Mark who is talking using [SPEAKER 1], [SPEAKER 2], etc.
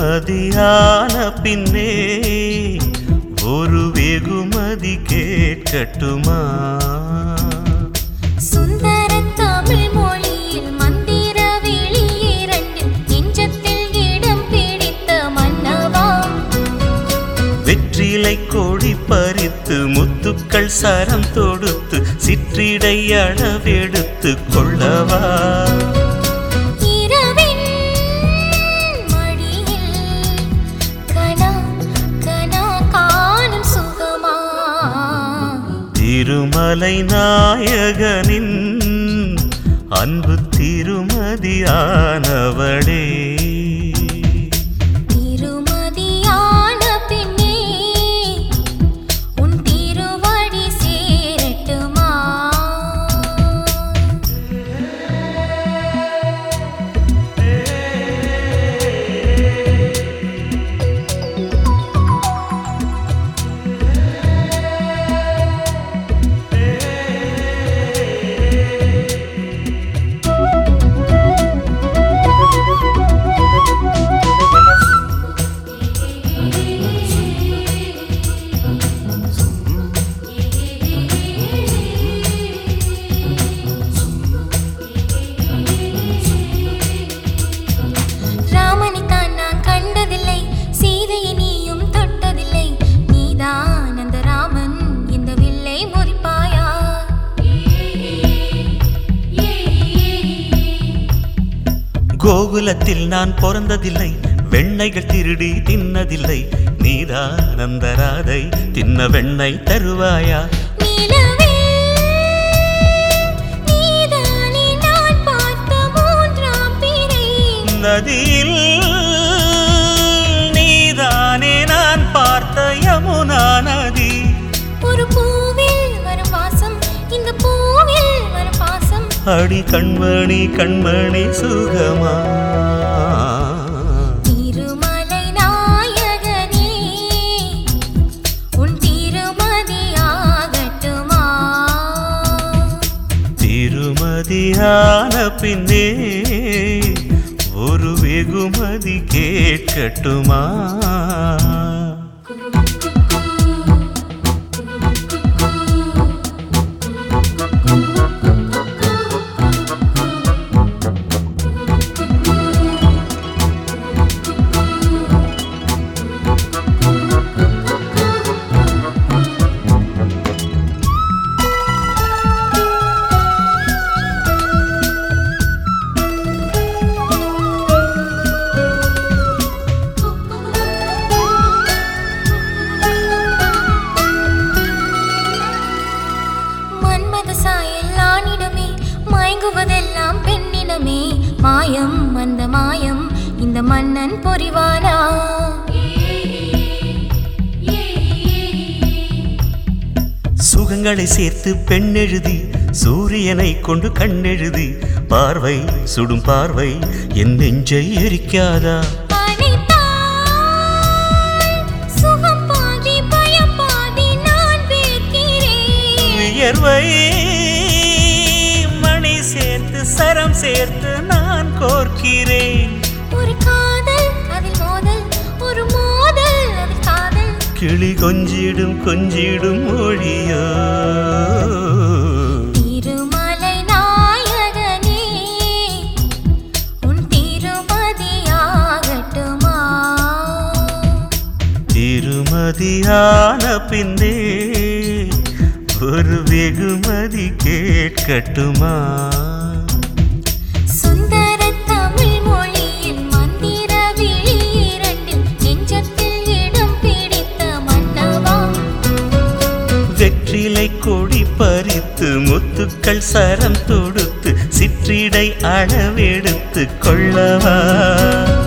[SPEAKER 1] திருமதியான பின்னே ஒரு வெகுமதி கேட்கட்டுமா
[SPEAKER 2] சுந்தர தமிழ் மொழியில் மந்திர வெளியிரண்டில் நெஞ்சத்தில் இடம் பிடித்த மன்னவா
[SPEAKER 1] வெற்றிலை கொடி பறித்து முத்துக்கள் சரம் தொடுத்து சிற்றிடை அளவெடுத்து கொள்ளவா
[SPEAKER 2] இரவின் மடியில் கனா கனா காணும் சுகமா
[SPEAKER 1] திருமலை நாயகனின் அன்பு திருமதியானவளே
[SPEAKER 2] திருமதியான பின்னே உன் திருவடி சேரட்டுமா ராமனைத்தான் நான் கண்டதில்லை சீதையை நீயும் தொட்டதில்லை நீதான் அந்த ராமன் இந்த வில்லை முறிப்பாயா
[SPEAKER 1] கோகுலத்தில் நான் பிறந்ததில்லை வெண்ணைகள் திருடி தின்னதில்லை நீதான் அந்த ராதை தின்ன வெண்ணை தருவாயா
[SPEAKER 2] நிலவே நீதானே நான் பார்த்த மூன்றாம் பிறை
[SPEAKER 1] நதியில் நீதானே நான் பார்த்த யமுனா நதி
[SPEAKER 2] ஒரு பூவில் வரும் வாசம் இந்த பூவில் வரும் பாசம்
[SPEAKER 1] அடி கண்மணி கண்மணி சுகமா
[SPEAKER 2] திருமலை நாயகனே உன் திருமதியாகட்டுமா
[SPEAKER 1] திருமதியான பின்னே ஒரு வெகுமதி கேட்கட்டுமா
[SPEAKER 2] மன்மத சாயல் ஆணிடமே மயங்குவதெல்லாம் பெண்ணிடமே மாயம் அந்த மாயம் இந்த மன்னன் பொறிவானா
[SPEAKER 1] சுகங்களை சேர்த்து பெண்ணெழுதி சூரியனை கொண்டு கண்ணெழுதி பார்வை சுடும் பார்வை என் நெஞ்சை எரிக்காதா
[SPEAKER 2] அணைத்தாய், சுகம் பாதி பயம் பாதி நான் வேர்க்கிறேன்
[SPEAKER 1] வியர்வை மணி சேர்த்து சரம் சேர்த்து நான் கோர்க்கிறேன்
[SPEAKER 2] ஒரு காதல் அதில் மோதல் ஒரு மோதல் அதில் காதல்
[SPEAKER 1] கிளி கொஞ்சிடும் கொஞ்சிடும் மொழியோ
[SPEAKER 2] திருமலை நாயகனே உன் திருமதியாகட்டுமா
[SPEAKER 1] திருமதியான பின்னே ஒரு வெகுமதி கேட்கட்டுமா
[SPEAKER 2] சுந்தர தமிழ் மொழியில் மந்திர விழியிரண்டில் நெஞ்சத்தில் இடம் பிடித்த மன்னவா
[SPEAKER 1] வெற்றிலை கொடி பறித்து முத்துக்கள் சரம் தொடுத்து சிற்றிடை அளவெடுத்து கொள்ளவா